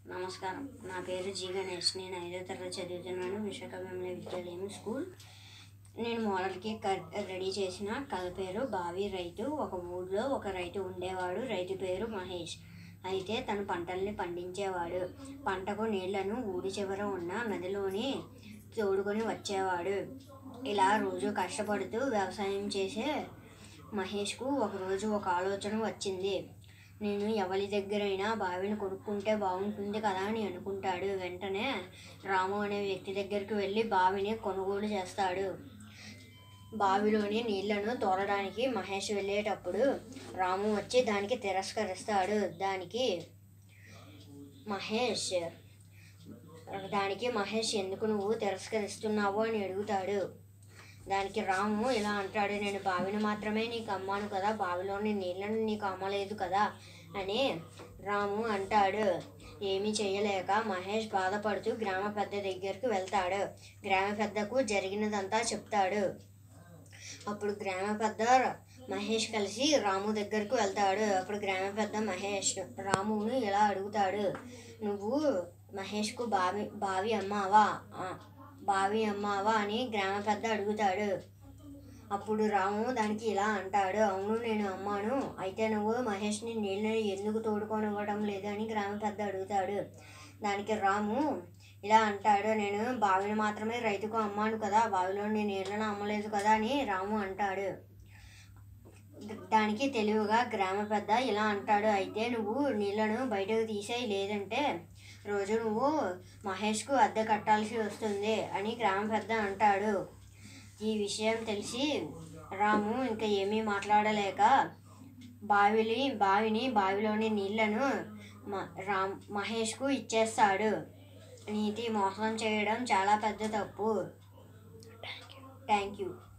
నమస్కారం నా పేరు జీ గణేష్ నేను ఐదో తరగతి చదువుతున్నాను విశాఖ వెమ్లే విద్యాలయం స్కూల్ నేను మోడల్కి క- రెడీ చేసిన కథ పేరు బావి రైతు ఒక ఊళ్ళో ఒక రైతు ఉండేవాడు రైతు పేరు మహేష్ అయితే తను పంటల్ని పండించేవాడు పంటకు నీళ్లను ఊడి చివర ఉన్న నదిలోని తోడుకొని వచ్చేవాడు ఇలా రోజు కష్టపడుతూ వ్యవసాయం చేసే మహేష్కు ఒకరోజు ఒక ఆలోచన వచ్చింది నేను ఎవరి దగ్గరైనా బావిని కొనుక్కుంటే బాగుంటుంది కదా అని అనుకుంటాడు వెంటనే రాము అనే వ్యక్తి దగ్గరికి వెళ్ళి బావిని కొనుగోలు చేస్తాడు బావిలోని నీళ్లను తోలడానికి మహేష్ వెళ్ళేటప్పుడు రాము వచ్చి దానికి తిరస్కరిస్తాడు దానికి మహేష్ దానికి మహేష్ ఎందుకు నువ్వు తిరస్కరిస్తున్నావు అని అడుగుతాడు దానికి రాము ఇలా అంటాడు నేను బావిని మాత్రమే నీకు అమ్మాను కదా బావిలోని నీళ్ళను నీకు అమ్మలేదు కదా అని రాము అంటాడు ఏమీ చేయలేక మహేష్ బాధపడుతూ గ్రామ పెద్ద దగ్గరికి వెళ్తాడు గ్రామ పెద్దకు జరిగినదంతా చెప్తాడు అప్పుడు గ్రామ పెద్ద మహేష్ కలిసి రాము దగ్గరకు వెళ్తాడు అప్పుడు గ్రామ పెద్ద మహేష్ రామును ఇలా అడుగుతాడు నువ్వు మహేష్కు బావి బావి అమ్మావా "ఆ, బావి అమ్మావా అని గ్రామ పెద్ద అడుగుతాడు అప్పుడు రాము దానికి ఇలా అంటాడు అవును నేను అమ్మాను అయితే నువ్వు మహేష్ని నీళ్ళని ఎందుకు తోడుకొనివ్వడం లేదు అని గ్రామ పెద్ద అడుగుతాడు దానికి రాము ఇలా అంటాడు నేను బావిని మాత్రమే రైతుకు అమ్మాను కదా బావిలో నేను నీళ్ళను అమ్మలేదు కదా అని రాము అంటాడు దానికి తెలివిగా గ్రామ పెద్ద ఇలా అంటాడు అయితే నువ్వు నీళ్ళను బయటకు తీసేయి లేదంటే రోజు నువ్వు మహేష్కు అద్దె కట్టాల్సి వస్తుంది అని గ్రామ పెద్ద అంటాడు ఈ విషయం తెలిసి రాము ఇంకా ఏమీ మాట్లాడలేక బావిని బావిని బావిలోని నీళ్లను మ- రామ్ మహేష్కు ఇచ్చేస్తాడు నీతి మోసం చేయడం చాలా పెద్ద తప్పు థ్యాంక్ యూ